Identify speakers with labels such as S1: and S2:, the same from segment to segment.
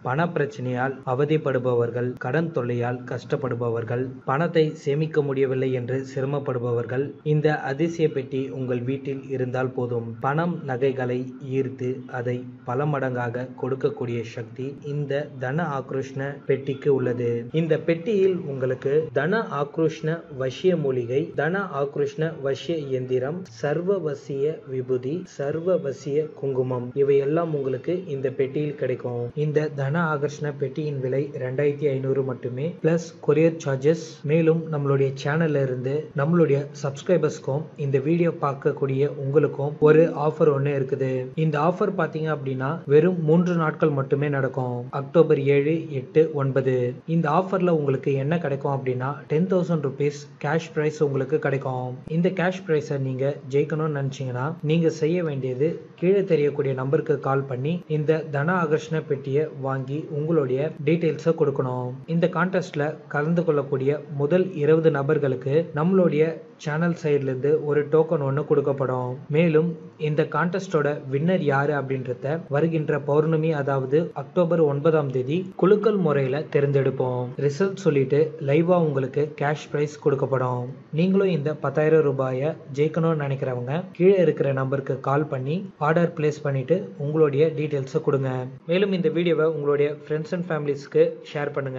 S1: பண பிரச்சனையால் அவதிப்படுபவர்கள் கடன் தொல்லையால் கஷ்டப்படுபவர்கள் பணத்தை சேமிக்க முடியவில்லை என்று சிரமப்படுபவர்கள் இந்த அதிசய பெட்டி உங்கள் வீட்டில் இருந்தால் போதும் பணம் நகைகளை ஈர்த்து அதை பல மடங்காக கொடுக்கக்கூடிய சக்தி இந்த தன ஆக்ரோஷ்ண பெட்டிக்கு உள்ளது இந்த பெட்டியில் உங்களுக்கு தன ஆக்ரோஷ்ண வசிய மூலிகை தன ஆக்ரோஷ்ண வசிய இயந்திரம் சர்வவசிய விபூதி சர்வவசிய குங்குமம் இவையெல்லாம் உங்களுக்கு இந்த பெட்டியில் கிடைக்கும் இந்த தன ஆகர்ஷண பெட்டியின் விலை ரெண்டாயிரத்தி ஐநூறு மட்டுமே பிளஸ் கொரியர் சார்ஜஸ் மேலும் நம்மளுடைய சேனல்ல இருந்து நம்மளுடைய சப்ஸ்கிரைபர்ஸ்க்கும் இந்த வீடியோ பார்க்கக்கூடிய உங்களுக்கும் ஒரு ஆஃபர் ஒன்று இருக்குது இந்த ஆஃபர் பார்த்தீங்க அப்படின்னா வெறும் மூன்று நாட்கள் மட்டுமே நடக்கும் அக்டோபர் ஏழு எட்டு ஒன்பது இந்த ஆஃபர்ல உங்களுக்கு என்ன கிடைக்கும் அப்படின்னா ten thousand rupees cash prize உங்களுக்கு கிடைக்கும் இந்த கேஷ் ப்ரைஸை நீங்க ஜெயிக்கணும்னு நினைச்சீங்கன்னா நீங்க செய்ய வேண்டியது கீழே தெரியக்கூடிய நம்பருக்கு கால் பண்ணி இந்த தன ஆகர்ஷண பெட்டியை வாங்கி உங்களுடைய டீட்டெயில்ஸை கொடுக்கணும் இந்த கான்டெஸ்ட்ல கலந்து கொள்ளக்கூடிய முதல் இருபது நபர்களுக்கு நம்மளுடைய சேனல் சைட்ல இருந்து ஒரு டோக்கன் ஒன்று கொடுக்கப்படும் மேலும் இந்த கான்டெஸ்டோட வின்னர் யாரு அப்படின்றத வருகின்ற பௌர்ணமி அதாவது அக்டோபர் ஒன்பதாம் தேதி குலுக்கல் முறையில தேர்ந்தெடுப்போம் ரிசல்ட் சொல்லிட்டு லைவா உங்களுக்கு கேஷ் பிரைஸ் கொடுக்கப்படும் நீங்களும் இந்த பத்தாயிரம் ரூபாயை ஜெயிக்கணும்னு நினைக்கிறவங்க கீழே இருக்கிற நம்பருக்கு கால் பண்ணி ஆர்டர் பிளேஸ் பண்ணிட்டு உங்களுடைய டீட்டெயில்ஸை கொடுங்க மேலும் இந்த வீடியோவை உங்களுடைய ஃப்ரெண்ட்ஸ் அண்ட் ஃபேமிலிஸ்க்கு ஷேர் பண்ணுங்க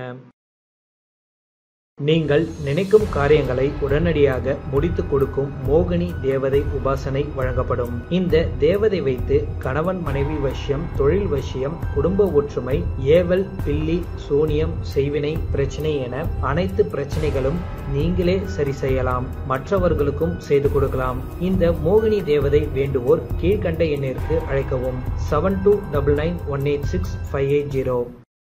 S1: நீங்கள் நினைக்கும் காரியங்களை உடனடியாக முடித்து கொடுக்கும் மோகினி தேவதை உபாசனை வழங்கப்படும் இந்த தேவதை வைத்து கணவன் மனைவி வசியம் தொழில் வசியம் குடும்ப ஒற்றுமை ஏவல் பில்லி சூனியம் செய்வினை பிரச்சனை என அனைத்து பிரச்சனைகளும் நீங்களே சரி செய்யலாம் மற்றவர்களுக்கும் செய்து கொடுக்கலாம் இந்த மோகினி தேவதை வேண்டுவோர் கீழ்கண்ட எண்ணிற்கு அழைக்கவும் seven two double nine one eight six five eight zero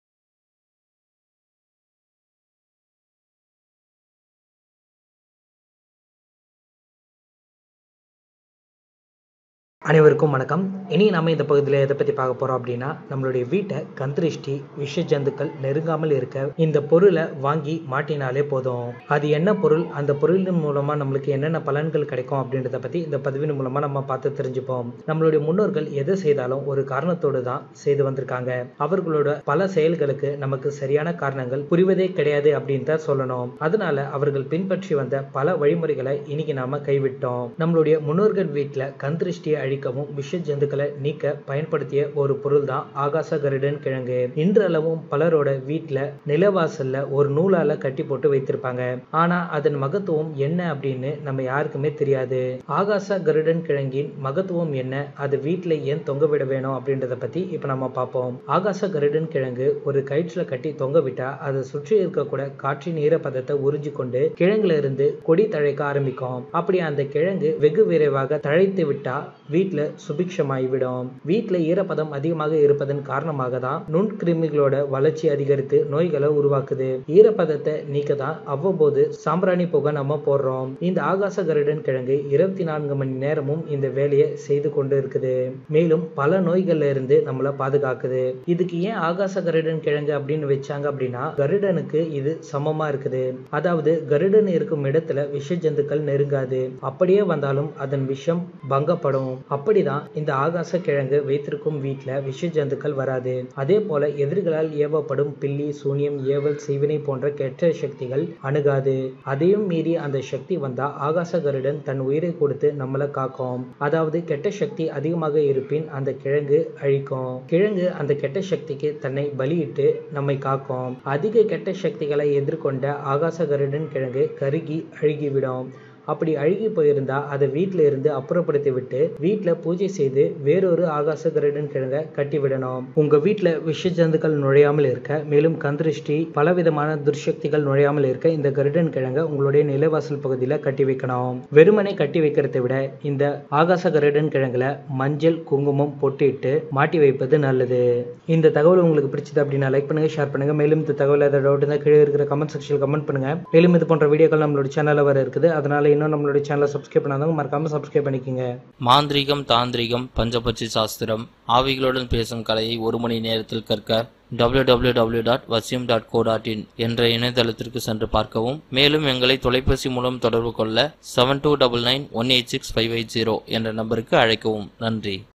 S1: அனைவருக்கும் வணக்கம் இனி நம்ம இந்த பகுதியில் எதை பற்றி பார்க்க போகிறோம் அப்படின்னா நம்மளுடைய வீட்டை கந்திருஷ்டி விஷ ஜந்துக்கள் நெருங்காமல் இருக்க இந்த பொருளை வாங்கி மாட்டினாலே போதும் அது என்ன பொருள் அந்த பொருளின் மூலமாக நம்மளுக்கு என்னென்ன பலன்கள் கிடைக்கும் அப்படின்றத பற்றி இந்த பதிவின் மூலமாக நம்ம பார்த்து தெரிஞ்சுப்போம் நம்மளுடைய முன்னோர்கள் எதை செய்தாலும் ஒரு காரணத்தோடு தான் செய்து வந்திருக்காங்க அவர்களோட பல செயல்களுக்கு நமக்கு சரியான காரணங்கள் புரிவதே கிடையாது அப்படின்னு தான் சொல்லணும் அதனால அவர்கள் பின்பற்றி வந்த பல வழிமுறைகளை இன்னைக்கு நாம கைவிட்டோம் நம்மளுடைய முன்னோர்கள் வீட்டில் கந்திருஷ்டியை அழிக்கவும் விஷ ஜந்துக்களை நீக்க பயன்படுத்திய ஒரு பொருள் தான் ஆகாச கருடன் கிழங்கு இன்றளவும் பலரோட வீட்டுல நிலவாசல்ல ஒரு நூலால கட்டி போட்டு வைத்திருப்பாங்க ஆனா அதன் மகத்துவம் என்ன அப்படின்னு நம்ம யாருக்குமே தெரியாது ஆகாச கருடன் கிழங்கின் மகத்துவம் என்ன அது வீட்டுல ஏன் தொங்க விட வேணும் அப்படின்றத பத்தி இப்ப நம்ம பார்ப்போம் ஆகாச கருடன் கிழங்கு ஒரு கயிற்றுல கட்டி தொங்க விட்டா அதை சுற்றி இருக்கக்கூட காற்றின் ஈரப்பதத்தை உறிஞ்சி கொண்டு கிழங்குல இருந்து கொடி தழைக்க ஆரம்பிக்கும் அப்படி அந்த கிழங்கு வெகு விரைவாக தழைத்து விட்டா வீட்டில் சுபிக்ஷமாகிவிடும் வீட்டில் ஈரப்பதம் அதிகமாக இருப்பதன் காரணமாக தான் நுண்கிருமிகளோட வளர்ச்சி அதிகரித்து நோய்களை உருவாக்குது ஈரப்பதத்தை நீக்க தான் அவ்வப்போது சாம்பிராணி புகை நம்ம போடுறோம் இந்த ஆகாச கருடன் கிழங்கு இருபத்தி நான்கு மணி நேரமும் இந்த வேலையை செய்து கொண்டு இருக்குது மேலும் பல நோய்கள்ல இருந்து நம்மளை பாதுகாக்குது இதுக்கு ஏன் ஆகாச கருடன் கிழங்கு அப்படின்னு வச்சாங்க அப்படின்னா கருடனுக்கு இது சமமா இருக்குது அதாவது கருடன் இருக்கும் இடத்துல விஷ ஜந்துக்கள் நெருங்காது அப்படியே வந்தாலும் அதன் விஷம் பங்கப்படும் அப்படிதான் இந்த ஆகாச கிழங்கு வைத்திருக்கும் வீட்டுல விஷ ஜந்துக்கள் வராது அதே போல எதிரிகளால் ஏவப்படும் பில்லி சூனியம் ஏவல் செய்வினை போன்ற கெட்ட சக்திகள் அணுகாது அதையும் மீறி அந்த சக்தி வந்தா ஆகாச கருடன் தன் உயிரை கொடுத்து நம்மளை காக்கும் அதாவது கெட்ட சக்தி அதிகமாக இருப்பின் அந்த கிழங்கு அழிக்கும் கிழங்கு அந்த கெட்ட சக்திக்கு தன்னை பலியிட்டு நம்மை காக்கும் அதிக கெட்ட சக்திகளை எதிர்கொண்ட ஆகாச கருடன் கிழங்கு கருகி அழுகிவிடும் அப்படி அழுகி போயிருந்தா அதை வீட்டில இருந்து அப்புறப்படுத்தி விட்டு வீட்டில் பூஜை செய்து வேறொரு ஆகாச கருடன் கிழங்க கட்டி விடணும் உங்க வீட்டில் விஷ ஜந்துக்கள் நுழையாமல் இருக்க மேலும் கந்திருஷ்டி பலவிதமான துர்சக்திகள் நுழையாமல் இருக்க இந்த கருடன் கிழங்க உங்களுடைய நிலவாசல் பகுதியில் கட்டி வைக்கணும் வெறுமனை கட்டி வைக்கிறதை விட இந்த ஆகாச கருடன் கிழங்குல மஞ்சள் குங்குமம் பொட்டிட்டு மாட்டி வைப்பது நல்லது இந்த தகவல் உங்களுக்கு பிடிச்சது அப்படின்னா லைக் பண்ணுங்க ஷேர் பண்ணுங்க மேலும் இந்த தகவல் ஏதாவது டவுட் இருந்தால் கீழே இருக்கிற கமெண்ட் செக்ஷனில் கமெண்ட் பண்ணுங்க மேலும் இது போன்ற வீடியோக்கள் நம்மளோட சேனலில் வர இருக்குது அதனால இன்னும் நம்மளுடைய சேனலை சப்ஸ்கிரைப் பண்ணாதவங்க மறக்காம சப்ஸ்கிரைப் பண்ணிக்கோங்க
S2: மாந்திரீகம் தாந்திரிகம் பஞ்சபட்சி சாஸ்திரம் ஆவிகளுடன் பேசும் கலையை ஒரு மணி நேரத்தில் கற்க www.vasyum.co.in dot dot co dot in என்ற இணையதளத்திற்கு சென்று பார்க்கவும் மேலும் எங்களை தொலைபேசி மூலம் தொடர்பு கொள்ள seven two double nine one eight six five eight zero என்ற நம்பருக்கு அழைக்கவும் நன்றி